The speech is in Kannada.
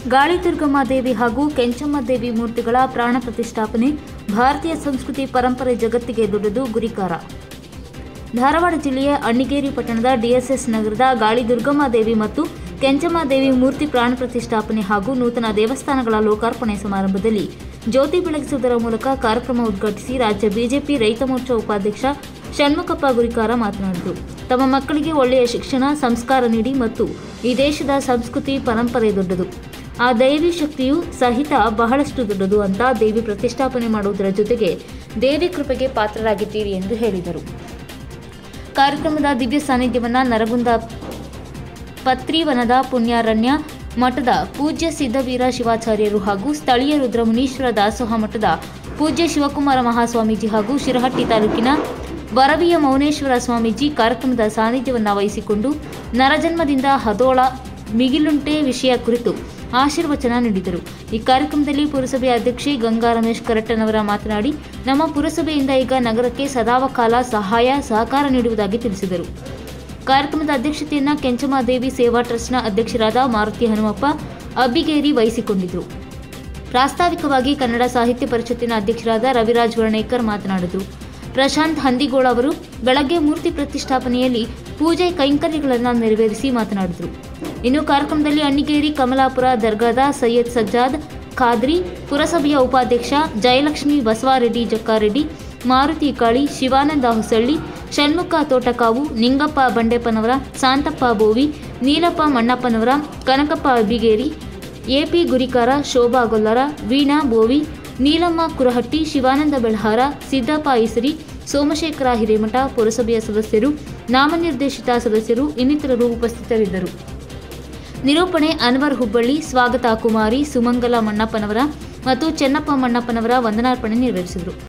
ಗಾಳಿ ದುರ್ಗಮ್ಮ ದೇವಿ ಹಾಗೂ ಕೆಂಚಮ್ಮ ದೇವಿ ಮೂರ್ತಿಗಳ ಪ್ರಾಣ ಪ್ರತಿಷ್ಠಾಪನೆ ಭಾರತೀಯ ಸಂಸ್ಕೃತಿ ಪರಂಪರೆ ಜಗತ್ತಿಗೆ ದೊಡ್ಡದು ಗುರಿಕಾರ ಧಾರವಾಡ ಜಿಲ್ಲೆಯ ಅಣ್ಣಿಗೇರಿ ಪಟ್ಟಣದ ಡಿಎಸ್ಎಸ್ ನಗರದ ಗಾಳಿ ದುರ್ಗಮ್ಮ ದೇವಿ ಮತ್ತು ಕೆಂಚಮ್ಮ ದೇವಿ ಮೂರ್ತಿ ಪ್ರಾಣ ಪ್ರತಿಷ್ಠಾಪನೆ ಹಾಗೂ ನೂತನ ದೇವಸ್ಥಾನಗಳ ಲೋಕಾರ್ಪಣೆ ಸಮಾರಂಭದಲ್ಲಿ ಜ್ಯೋತಿ ಬೆಳಗಿಸುವುದರ ಮೂಲಕ ಕಾರ್ಯಕ್ರಮ ಉದ್ಘಾಟಿಸಿ ರಾಜ್ಯ ಬಿಜೆಪಿ ರೈತ ಮೋರ್ಚಾ ಉಪಾಧ್ಯಕ್ಷ ಷಣ್ಮುಖಪ್ಪ ಗುರಿಕಾರ ಮಾತನಾಡಿದರು ತಮ್ಮ ಮಕ್ಕಳಿಗೆ ಒಳ್ಳೆಯ ಶಿಕ್ಷಣ ಸಂಸ್ಕಾರ ನೀಡಿ ಮತ್ತು ಈ ದೇಶದ ಸಂಸ್ಕೃತಿ ಪರಂಪರೆ ದೊಡ್ಡದು ಆ ದೈವಿ ಶಕ್ತಿಯು ಸಹಿತ ಬಹಳಷ್ಟು ದೊಡ್ಡದು ಅಂತ ದೇವಿ ಪ್ರತಿಷ್ಠಾಪನೆ ಮಾಡುವುದರ ಜೊತೆಗೆ ದೇವಿ ಕೃಪೆಗೆ ಪಾತ್ರರಾಗಿದ್ದೀರಿ ಎಂದು ಹೇಳಿದರು ಕಾರ್ಯಕ್ರಮದ ದಿವ್ಯ ಸಾನ್ನಿಧ್ಯವನ್ನ ನರಗುಂದ ಪತ್ರಿವನದ ಪುಣ್ಯಾರಣ್ಯ ಮಠದ ಪೂಜ್ಯ ಸಿದ್ಧವೀರ ಶಿವಾಚಾರ್ಯರು ಹಾಗೂ ಸ್ಥಳೀಯ ರುದ್ರಮುನೀಶ್ವರ ದಾಸೋಹ ಮಠದ ಪೂಜ್ಯ ಶಿವಕುಮಾರ ಮಹಾಸ್ವಾಮೀಜಿ ಹಾಗೂ ಶಿರಹಟ್ಟಿ ತಾಲೂಕಿನ ಬರವಿಯ ಮೌನೇಶ್ವರ ಸ್ವಾಮೀಜಿ ಕಾರ್ಯಕ್ರಮದ ಸಾನ್ನಿಧ್ಯವನ್ನ ವಹಿಸಿಕೊಂಡು ನರಜನ್ಮದಿಂದ ಹದೋಳ ಮಿಗಿಲುಂಟೆ ವಿಷಯ ಕುರಿತು ಆಶೀರ್ವಚನ ನೀಡಿದರು ಈ ಕಾರ್ಯಕ್ರಮದಲ್ಲಿ ಪುರಸಭೆ ಅಧ್ಯಕ್ಷೆ ಗಂಗಾ ರಮೇಶ್ ಕರಟ್ಟನವರ ಮಾತನಾಡಿ ನಮ್ಮ ಪುರಸಭೆಯಿಂದ ಈಗ ನಗರಕ್ಕೆ ಸದಾವಕಾಲ ಸಹಾಯ ಸಹಕಾರ ನೀಡುವುದಾಗಿ ತಿಳಿಸಿದರು ಕಾರ್ಯಕ್ರಮದ ಅಧ್ಯಕ್ಷತೆಯನ್ನ ಕೆಂಚಮಾದೇವಿ ಸೇವಾ ಟ್ರಸ್ಟ್ನ ಅಧ್ಯಕ್ಷರಾದ ಮಾರುತಿ ಹನುಮಪ್ಪ ಅಬ್ಬಿಗೇರಿ ವಹಿಸಿಕೊಂಡಿದ್ದರು ಪ್ರಾಸ್ತಾವಿಕವಾಗಿ ಕನ್ನಡ ಸಾಹಿತ್ಯ ಪರಿಷತ್ತಿನ ಅಧ್ಯಕ್ಷರಾದ ರವಿರಾಜ್ ವರ್ಣೇಕರ್ ಮಾತನಾಡಿದರು ಪ್ರಶಾಂತ್ ಹಂದಿಗೋಳ ಅವರು ಬೆಳಗ್ಗೆ ಮೂರ್ತಿ ಪ್ರತಿಷ್ಠಾಪನೆಯಲ್ಲಿ ಪೂಜೆ ಕೈಂಕರ್ಯಗಳನ್ನು ನೆರವೇರಿಸಿ ಮಾತನಾಡಿದರು ಇನ್ನು ಕಾರ್ಯಕ್ರಮದಲ್ಲಿ ಅಣ್ಣಿಗೇರಿ ಕಮಲಾಪುರ ದರ್ಗಾದ ಸೈಯದ್ ಸಜ್ಜಾದ್ ಖಾದ್ರಿ ಪುರಸಭೆಯ ಉಪಾಧ್ಯಕ್ಷ ಜಯಲಕ್ಷ್ಮಿ ಬಸವಾರೆಡ್ಡಿ ಜಕ್ಕಾರೆಡ್ಡಿ ಮಾರುತಿ ಕಾಳಿ ಶಿವಾನಂದ ಹೊಸಳ್ಳಿ ಷಣ್ಮುಖ ತೋಟಕಾವು ನಿಂಗಪ್ಪ ಬಂಡೆಪ್ಪನವರ ಸಾಂತಪ್ಪ ಬೋವಿ ನೀಲಪ್ಪ ಮಣ್ಣಪ್ಪನವರ ಕನಕಪ್ಪ ಅಬ್ಬಿಗೇರಿ ಎಪಿ ಗುರಿಕಾರ ಶೋಭಾ ಗೊಲ್ಲರ ವೀಣಾ ಬೋವಿ ನೀಲಮ್ಮ ಕುರಹಟ್ಟಿ ಶಿವಾನಂದ ಬೆಳಹಾರ ಸಿದ್ದಪ್ಪ ಈಸರಿ ಸೋಮಶೇಖರ ಹಿರೇಮಠ ಪುರಸಭೆಯ ಸದಸ್ಯರು ನಾಮನಿರ್ದೇಶಿತ ಸದಸ್ಯರು ಇನ್ನಿತರರು ಉಪಸ್ಥಿತರಿದ್ದರು ನಿರೂಪಣೆ ಅನ್ವರ್ ಹುಬ್ಬಳ್ಳಿ ಸ್ವಾಗತ ಕುಮಾರಿ ಸುಮಂಗಲ ಮಣ್ಣಪ್ಪನವರ ಮತ್ತು ಚೆನ್ನಪ್ಪ ಮಣ್ಣಪ್ಪನವರ ವಂದನಾರ್ಪಣೆ ನೆರವೇರಿಸಿದರು